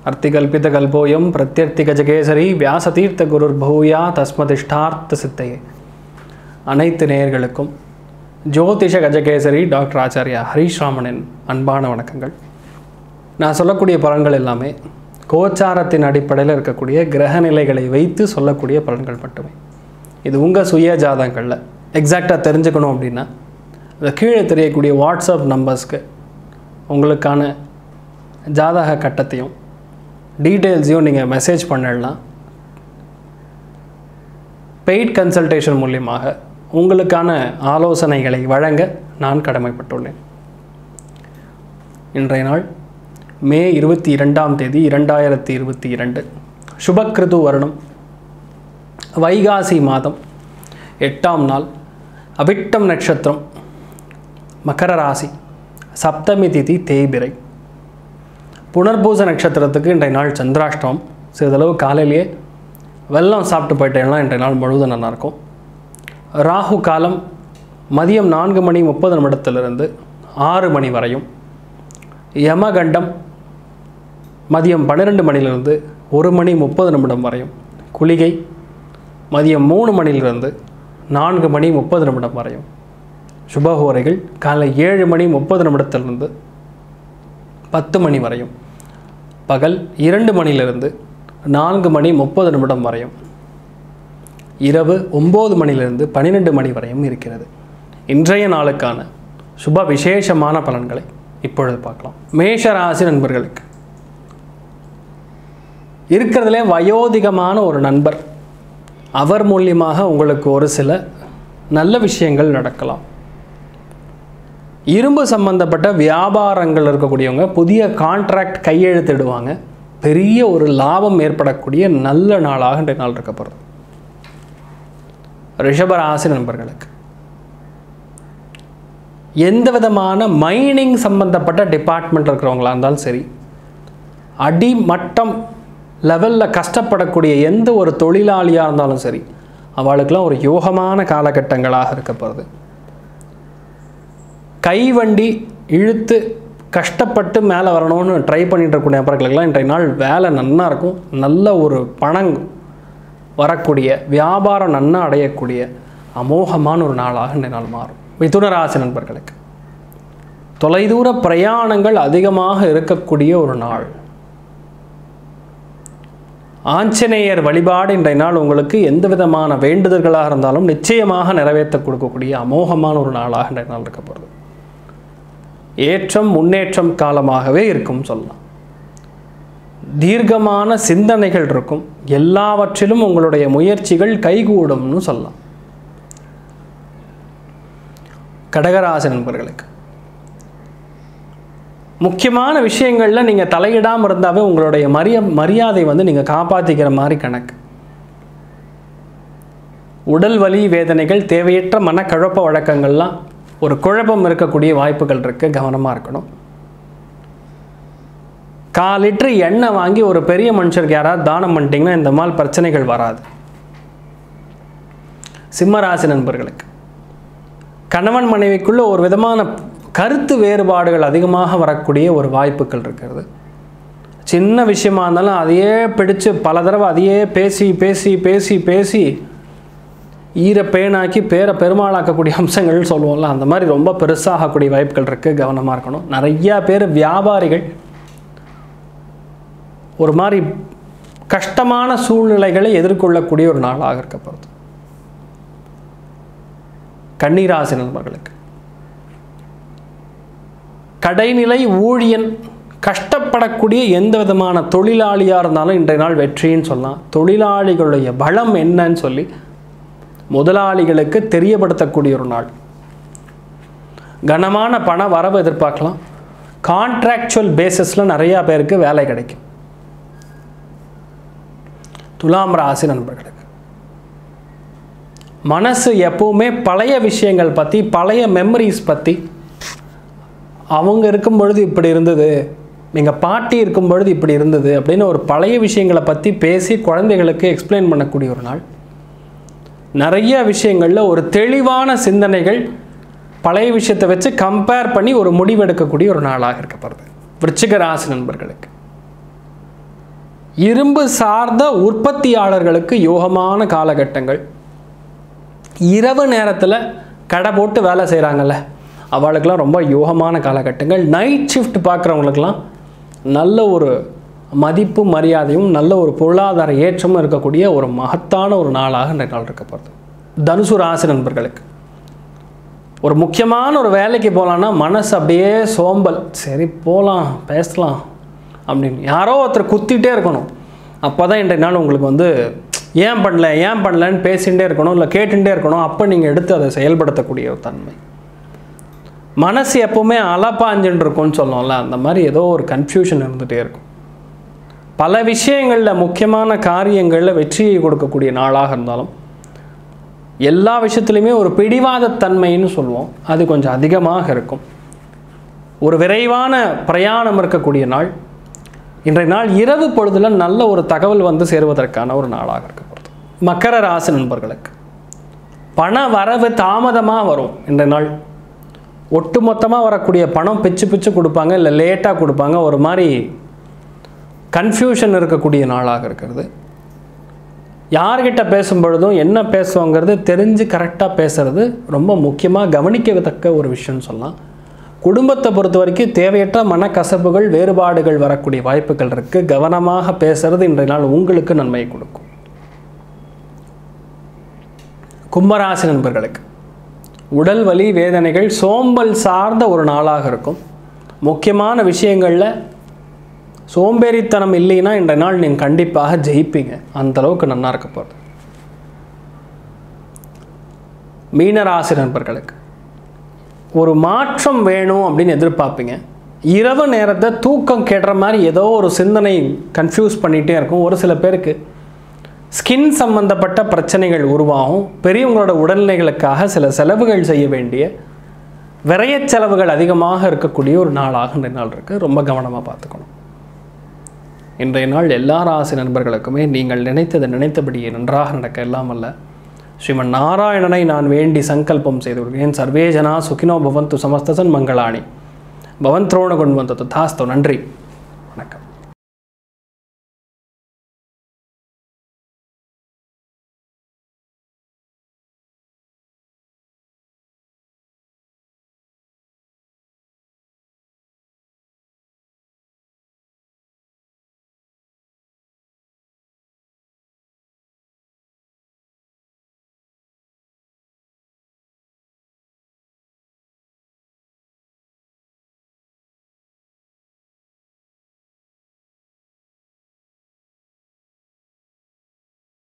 அர்த்திகல்பிதகல்போயம் பிரத்யர்த்திகஜகேசரி வியாசதீர்த்த குருர் பௌயா தஸ்மதிஷ்டார்த்த சித்தையே அனைத்து நேயர்களுக்கும் ஜோதிஷ கஜகேசரி டாக்டர் ஆச்சாரியா ஹரீஷ் ராமனின் அன்பான வணக்கங்கள் நான் சொல்லக்கூடிய பலன்கள் எல்லாமே கோச்சாரத்தின் அடிப்படையில் இருக்கக்கூடிய கிரக நிலைகளை வைத்து சொல்லக்கூடிய பலன்கள் மட்டுமே இது உங்கள் சுய ஜாதகங்களில் எக்ஸாக்டாக தெரிஞ்சுக்கணும் அப்படின்னா இந்த கீழே தெரியக்கூடிய வாட்ஸ்அப் நம்பர்ஸ்க்கு உங்களுக்கான ஜாதக கட்டத்தையும் டீட்டெயில்ஸையும் நீங்கள் மெசேஜ் பண்ணிடலாம் பெய்ட் கன்சல்டேஷன் மூலியமாக உங்களுக்கான ஆலோசனைகளை வழங்க நான் கடமைப்பட்டுள்ளேன் இன்றைய நாள் மே இருபத்தி இரண்டாம் தேதி இரண்டாயிரத்தி இருபத்தி இரண்டு சுபக்கிருது வருடம் வைகாசி மாதம் எட்டாம் நாள் அவிட்டம் நட்சத்திரம் மகர ராசி சப்தமி திதி தேய்பிரை புனர்பூச நட்சத்திரத்துக்கு இன்றைய நாள் சந்திராஷ்டமம் சிறிதளவு காலையிலேயே வெல்லம் சாப்பிட்டு போயிட்டேன்னா இன்றைய நாள் முழுவதும் நல்லாயிருக்கும் ராகு காலம் மதியம் நான்கு மணி முப்பது நிமிடத்திலிருந்து ஆறு மணி வரையும் யமகண்டம் மதியம் பன்னிரெண்டு மணிலிருந்து ஒரு மணி முப்பது நிமிடம் வரையும் குளிகை மதியம் மூணு மணிலிருந்து நான்கு மணி முப்பது நிமிடம் வரையும் சுபஹோரைகள் காலை ஏழு மணி முப்பது நிமிடத்திலிருந்து பத்து மணி வரையும் பகல் இரண்டு மணிலிருந்து நான்கு மணி முப்பது நிமிடம் வரையும் இரவு ஒம்பது மணிலிருந்து பன்னிரெண்டு மணி வரையும் இருக்கிறது இன்றைய நாளுக்கான சுப விசேஷமான பலன்களை இப்பொழுது பார்க்கலாம் மேஷ ராசி நண்பர்களுக்கு இருக்கிறதுலே வயோதிகமான ஒரு நண்பர் அவர் மூலியமாக உங்களுக்கு ஒரு சில நல்ல விஷயங்கள் நடக்கலாம் இரும்பு சம்பந்தப்பட்ட வியாபாரங்கள் இருக்கக்கூடியவங்க புதிய கான்ட்ராக்ட் கையெழுத்திடுவாங்க பெரிய ஒரு லாபம் ஏற்படக்கூடிய நல்ல நாளாக இன்றைய நாள் இருக்கப்படுறது ரிஷபராசி நண்பர்களுக்கு எந்த விதமான மைனிங் சம்பந்தப்பட்ட டிபார்ட்மெண்ட் இருக்கிறவங்களா இருந்தாலும் சரி அடிமட்டம் லெவலில் கஷ்டப்படக்கூடிய எந்த ஒரு தொழிலாளியாக இருந்தாலும் சரி அவளுக்கெல்லாம் ஒரு யோகமான காலகட்டங்களாக இருக்கப்படுது கைவண்டி இழுத்து கஷ்டப்பட்டு மேலே வரணும்னு ட்ரை பண்ணிட்டு இருக்கக்கூடிய நபர்களுக்கெல்லாம் இன்றைய நாள் வேலை நன்னா இருக்கும் நல்ல ஒரு பணம் வரக்கூடிய வியாபாரம் நன்னா அடையக்கூடிய அமோகமான ஒரு நாளாக இன்றைய நாள் மாறும் மிதுன ராசி நண்பர்களுக்கு தொலைதூர பிரயாணங்கள் அதிகமாக இருக்கக்கூடிய ஒரு நாள் ஆஞ்சநேயர் வழிபாடு இன்றைய நாள் உங்களுக்கு எந்த விதமான வேண்டுதல்களாக இருந்தாலும் நிச்சயமாக நிறைவேற்ற கொடுக்கக்கூடிய அமோகமான ஒரு நாளாக இன்றைய நாள் இருக்க போகிறது ஏற்றம் முன்னேற்றம் காலமாகவே இருக்கும் சொல்லலாம் தீர்க்கமான சிந்தனைகள் இருக்கும் எல்லாவற்றிலும் உங்களுடைய முயற்சிகள் கைகூடும்னு சொல்லலாம் கடகராசி நண்பர்களுக்கு முக்கியமான விஷயங்களில் நீங்கள் தலையிடாமல் இருந்தாவே உங்களுடைய மரிய மரியாதை வந்து நீங்கள் காப்பாற்றிக்கிற மாதிரி கணக்கு உடல் வலி வேதனைகள் தேவையற்ற மனக்கழப்ப வழக்கங்கள்லாம் ஒரு குழப்பம் இருக்கக்கூடிய வாய்ப்புகள் இருக்குது கவனமாக இருக்கணும் கால் லிட்டரு எண்ணெய் வாங்கி ஒரு பெரிய மனுஷருக்கு யாராவது தானம் பண்ணிட்டீங்கன்னா இந்த மாதிரி பிரச்சனைகள் வராது சிம்மராசி நண்பர்களுக்கு கணவன் மனைவிக்குள்ள ஒரு விதமான கருத்து வேறுபாடுகள் அதிகமாக வரக்கூடிய ஒரு வாய்ப்புகள் இருக்கிறது சின்ன விஷயமா இருந்தாலும் அதையே பிடிச்சு பல தடவை அதையே பேசி பேசி பேசி பேசி ஈர பேனாக்கி பேரை பெருமாளாக்கக்கூடிய அம்சங்கள் சொல்லுவோம்ல அந்த மாதிரி ரொம்ப பெருசாகக்கூடிய வாய்ப்புகள் இருக்குது கவனமாக இருக்கணும் நிறையா பேர் வியாபாரிகள் ஒரு மாதிரி கஷ்டமான சூழ்நிலைகளை எதிர்கொள்ளக்கூடிய ஒரு நாளாக இருக்கப்படுது கன்னிராசி நண்பர்களுக்கு கடைநிலை ஊழியன் கஷ்டப்படக்கூடிய எந்த விதமான தொழிலாளியாக இருந்தாலும் இன்றைய நாள் வெற்றின்னு சொல்லலாம் தொழிலாளிகளுடைய பலம் என்னன்னு சொல்லி முதலாளிகளுக்கு தெரியப்படுத்தக்கூடிய ஒரு நாள் கனமான பண வரவு எதிர்பார்க்கலாம் கான்ட்ராக்சுவல் பேசிஸில் நிறையா பேருக்கு வேலை கிடைக்கும் துலாம் ராசி நண்பர்களுக்கு மனசு எப்பவுமே பழைய விஷயங்கள் பற்றி பழைய மெமரிஸ் பற்றி அவங்க இருக்கும் பொழுது இப்படி இருந்தது எங்கள் பாட்டி இருக்கும் பொழுது இப்படி இருந்தது அப்படின்னு ஒரு பழைய விஷயங்களை பற்றி பேசி குழந்தைகளுக்கு எக்ஸ்பிளைன் பண்ணக்கூடிய ஒரு நாள் நிறைய விஷயங்களில் ஒரு தெளிவான சிந்தனைகள் பழைய விஷயத்தை வச்சு கம்பேர் பண்ணி ஒரு முடிவெடுக்கக்கூடிய ஒரு நாளாக இருக்கப்படுது விருச்சிக ராசி நண்பர்களுக்கு இரும்பு சார்ந்த உற்பத்தியாளர்களுக்கு யோகமான காலகட்டங்கள் இரவு நேரத்தில் கடை போட்டு வேலை செய்கிறாங்கல்ல அவளுக்கெல்லாம் ரொம்ப யோகமான காலகட்டங்கள் நைட் ஷிஃப்ட் பார்க்குறவங்களுக்கெல்லாம் நல்ல ஒரு மதிப்பு மரியாதையும் நல்ல ஒரு பொருளாதார ஏற்றமும் இருக்கக்கூடிய ஒரு மகத்தான ஒரு நாளாக இந்த நாள் இருக்கப்படுது தனுசு ராசி நண்பர்களுக்கு ஒரு முக்கியமான ஒரு வேலைக்கு போகலான்னா மனசு அப்படியே சோம்பல் சரி போகலாம் பேசலாம் அப்படின்னு யாரோ ஒருத்தர் குத்திட்டே இருக்கணும் அப்போ தான் இன்றைய நாள் உங்களுக்கு வந்து ஏன் பண்ணல ஏன் பண்ணலன்னு பேசிகிட்டே இருக்கணும் இல்லை கேட்டுட்டே இருக்கணும் அப்போ நீங்கள் எடுத்து அதை செயல்படுத்தக்கூடிய ஒரு தன்மை மனசு எப்போவுமே அலப்பாஞ்சுன்னு இருக்கும்னு சொல்லணும்ல அந்த மாதிரி ஏதோ ஒரு கன்ஃபியூஷன் இருந்துகிட்டே இருக்கும் பல விஷயங்களில் முக்கியமான காரியங்களில் வெற்றியை கொடுக்கக்கூடிய நாளாக இருந்தாலும் எல்லா விஷயத்துலையுமே ஒரு பிடிவாதத்தன்மைன்னு சொல்லுவோம் அது கொஞ்சம் அதிகமாக இருக்கும் ஒரு விரைவான பிரயாணம் இருக்கக்கூடிய நாள் இன்றைய நாள் இரவு பொழுதில் நல்ல ஒரு தகவல் வந்து சேருவதற்கான ஒரு நாளாக இருக்கப்படுது மக்கர ராசி நண்பர்களுக்கு பண வரவு தாமதமாக வரும் இன்றைய நாள் ஒட்டுமொத்தமாக வரக்கூடிய பணம் பிச்சு பிச்சு கொடுப்பாங்க இல்லை லேட்டாக கொடுப்பாங்க ஒரு மாதிரி கன்ஃபியூஷன் இருக்கக்கூடிய நாளாக இருக்கிறது யார்கிட்ட பேசும் பொழுதும் என்ன பேசுவோங்கிறது தெரிஞ்சு கரெக்டாக பேசுறது ரொம்ப முக்கியமாக கவனிக்கத்தக்க ஒரு விஷயம்னு சொல்லலாம் குடும்பத்தை பொறுத்த வரைக்கும் தேவையற்ற மனக்கசப்புகள் வேறுபாடுகள் வரக்கூடிய வாய்ப்புகள் இருக்குது கவனமாக பேசுறது இன்றைய நாள் உங்களுக்கு நன்மையை கொடுக்கும் கும்பராசி நண்பர்களுக்கு உடல் வலி வேதனைகள் சோம்பல் சார்ந்த ஒரு நாளாக இருக்கும் முக்கியமான விஷயங்களில் சோம்பேறித்தனம் இல்லைன்னா இன்றைய நாள் நீங்கள் கண்டிப்பாக ஜெயிப்பீங்க அந்த அளவுக்கு நல்லா இருக்க போகுது மீனராசி நண்பர்களுக்கு ஒரு மாற்றம் வேணும் அப்படின்னு எதிர்பார்ப்பீங்க இரவு நேரத்தை தூக்கம் கெடுற மாதிரி ஏதோ ஒரு சிந்தனை கன்ஃபியூஸ் பண்ணிகிட்டே இருக்கும் ஒரு சில பேருக்கு ஸ்கின் சம்பந்தப்பட்ட பிரச்சனைகள் உருவாகும் பெரியவங்களோட உடல்நிலைகளுக்காக சில செலவுகள் செய்ய வேண்டிய விரயச் செலவுகள் அதிகமாக இருக்கக்கூடிய ஒரு நாளாக இந்த நாள் இருக்குது ரொம்ப கவனமாக பார்த்துக்கணும் இன்றைய நாள் எல்லா ராசி நண்பர்களுக்குமே நீங்கள் நினைத்ததை நினைத்தபடியே நன்றாக நடக்க எல்லாம் அல்ல ஸ்ரீமன் நாராயணனை நான் வேண்டி சங்கல்பம் செய்து விடுகிறேன் சர்வே ஜனா சுகினோ பவந்து சமஸ்தசன் மங்களாணி பவன் திரோண கொண்டு வந்தது தாஸ்தோ நன்றி